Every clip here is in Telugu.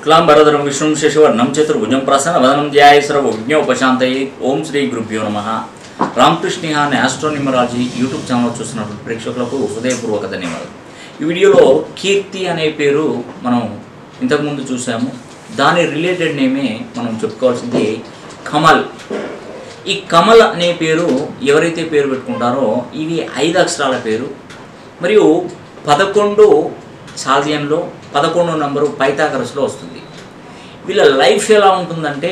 శుక్లాంబరధరం విష్ణుం శశివర్ణం చతుర్భుజం ప్రసన్న వదనం ధ్యాయేశ్వర విజ్ఞోపశాంతయే ఓం శ్రీ గురుభ్యో నమ రామకృష్ణ అనే ఆస్ట్రోనిమరాలజీ యూట్యూబ్ ఛానల్ చూస్తున్నటువంటి ప్రేక్షకులకు హృదయపూర్వక ధన్యవాదాలు ఈ వీడియోలో కీర్తి అనే పేరు మనం ఇంతకుముందు చూసాము దాని రిలేటెడ్ నేమే మనం చెప్పుకోవాల్సింది కమల్ ఈ కమల్ అనే పేరు ఎవరైతే పేరు పెట్టుకుంటారో ఇది ఐదు అక్షరాల పేరు మరియు పదకొండు సాధ్యంలో పదకొండు నంబరు పైతాకరస్లో వస్తుంది వీళ్ళ లైఫ్ ఎలా ఉంటుందంటే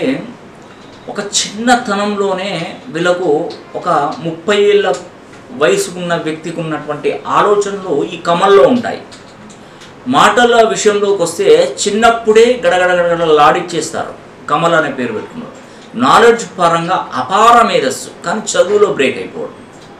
ఒక చిన్నతనంలోనే వీళ్ళకు ఒక ముప్పై ఏళ్ళ వయసుకున్న వ్యక్తికి ఉన్నటువంటి ఆలోచనలు ఈ కమల్లో ఉంటాయి మాటల విషయంలోకి వస్తే చిన్నప్పుడే గడగడ గడగడ లాడిచ్చేస్తారు కమల్ అనే పేరు పెట్టుకున్నారు నాలెడ్జ్ పరంగా అపార మేధస్సు కానీ చదువులో బ్రేక్ అయిపోవడం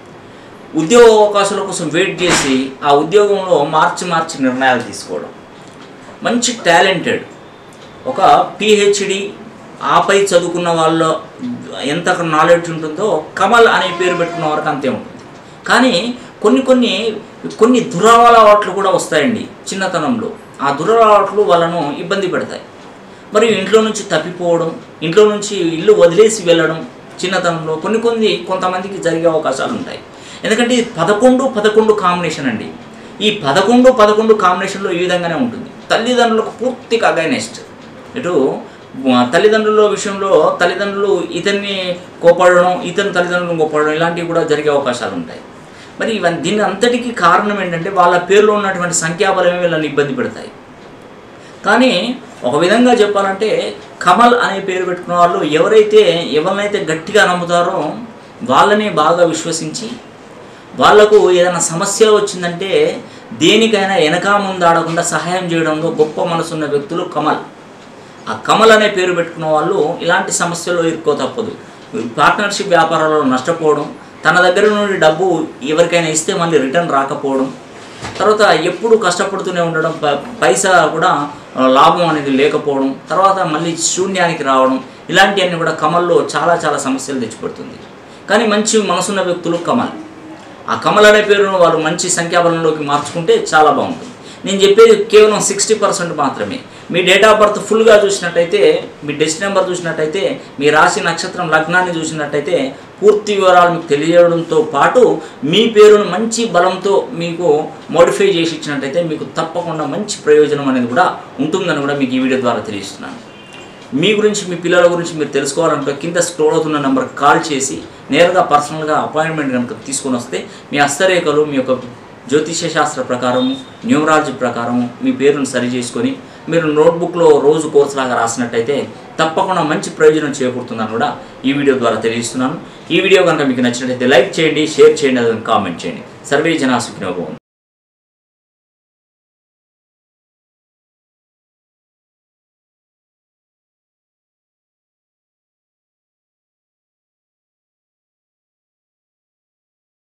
ఉద్యోగ అవకాశాల కోసం వెయిట్ చేసి ఆ ఉద్యోగంలో మార్చి మార్చి నిర్ణయాలు తీసుకోవడం మంచి టాలెంటెడ్ ఒక పిహెచ్డి ఆపై చదువుకున్న వాళ్ళ ఎంత నాలెడ్జ్ ఉంటుందో కమల్ అనే పేరు పెట్టుకున్న వరకు అంతే ఉంటుంది కానీ కొన్ని కొన్ని కొన్ని దురలవాట్లు కూడా వస్తాయండి చిన్నతనంలో ఆ దురలవాట్లు వాళ్ళను ఇబ్బంది పెడతాయి మరియు ఇంట్లో నుంచి తప్పిపోవడం ఇంట్లో నుంచి ఇల్లు వదిలేసి వెళ్ళడం చిన్నతనంలో కొన్ని కొన్ని కొంతమందికి జరిగే అవకాశాలు ఉంటాయి ఎందుకంటే ఇది పదకొండు పదకొండు కాంబినేషన్ అండి ఈ పదకొండు పదకొండు కాంబినేషన్లో ఈ విధంగానే ఉంటుంది తల్లిదండ్రులకు పూర్తిగా అగైనెస్ట్ ఇటు ఆ, తల్లిదండ్రుల విషయంలో తల్లిదండ్రులు ఇతన్ని కోపడడం ఇతని తల్లిదండ్రులను కోపడడం ఇలాంటివి కూడా జరిగే అవకాశాలు ఉంటాయి మరి ఇవన్నీ దీని అంతటికీ కారణం ఏంటంటే వాళ్ళ పేరులో ఉన్నటువంటి సంఖ్యాబలమే వీళ్ళని ఇబ్బంది పెడతాయి కానీ ఒక విధంగా చెప్పాలంటే కమల్ అనే పేరు పెట్టుకున్న వాళ్ళు ఎవరైతే ఎవరినైతే గట్టిగా నమ్ముతారో వాళ్ళని బాగా విశ్వసించి వాళ్లకు ఏదైనా సమస్య వచ్చిందంటే దేనికైనా వెనక ముందు ఆడకుండా సహాయం చేయడంలో గొప్ప మనసున్న వ్యక్తులు కమల్ ఆ కమల్ అనే పేరు పెట్టుకున్న వాళ్ళు ఇలాంటి సమస్యల్లో ఇరుక్కో తప్పదు పార్ట్నర్షిప్ వ్యాపారాల్లో నష్టపోవడం తన దగ్గర నుండి డబ్బు ఎవరికైనా ఇస్తే మళ్ళీ రిటర్న్ రాకపోవడం తర్వాత ఎప్పుడు కష్టపడుతూనే ఉండడం ప- పైసా కూడా ఆ, లాభం అనేది లేకపోవడం తర్వాత మళ్ళీ శూన్యానికి రావడం ఇలాంటివన్నీ కూడా కమల్లో చాలా చాలా సమస్యలు తెచ్చిపెడుతుంది కానీ మంచి మనసున్న వ్యక్తులు కమల్ ఆ కమల్ అనే పేరును వాళ్ళు మంచి సంఖ్యాబలంలోకి మార్చుకుంటే చాలా బాగుంటుంది నేను చెప్పేది కేవలం సిక్స్టీ పర్సెంట్ మాత్రమే మీ డేట్ ఆఫ్ బర్త్ ఫుల్గా చూసినట్టయితే మీ డెస్ట్ నెంబర్ చూసినట్టయితే మీ రాశి నక్షత్రం లగ్నాన్ని చూసినట్టయితే పూర్తి వివరాలు మీకు తెలియజేయడంతో పాటు మీ పేరును మంచి బలంతో మీకు మోడిఫై చేసి ఇచ్చినట్టయితే మీకు తప్పకుండా మంచి ప్రయోజనం అనేది కూడా ఉంటుందని కూడా మీకు ఈ వీడియో ద్వారా తెలియజేస్తున్నాను మీ గురించి మీ పిల్లల గురించి మీరు తెలుసుకోవాలంటే కింద స్క్రోల్ అవుతున్న నెంబర్ కాల్ చేసి నేరుగా పర్సనల్గా అపాయింట్మెంట్ కనుక తీసుకొని వస్తే మీ హస్తరేఖలు మీ యొక్క జ్యోతిష్య శాస్త్ర ప్రకారము న్యూమరాలజీ ప్రకారము మీ పేరును సరి చేసుకొని మీరు నోట్బుక్లో రోజు కోర్సు లాగా రాసినట్టయితే తప్పకుండా మంచి ప్రయోజనం చేకూరుతుందని కూడా ఈ వీడియో ద్వారా తెలియజేస్తున్నాను ఈ వీడియో కనుక మీకు నచ్చినట్లయితే లైక్ చేయండి షేర్ చేయండి అదని కామెంట్ చేయండి సర్వే జనా సుఖినోభవం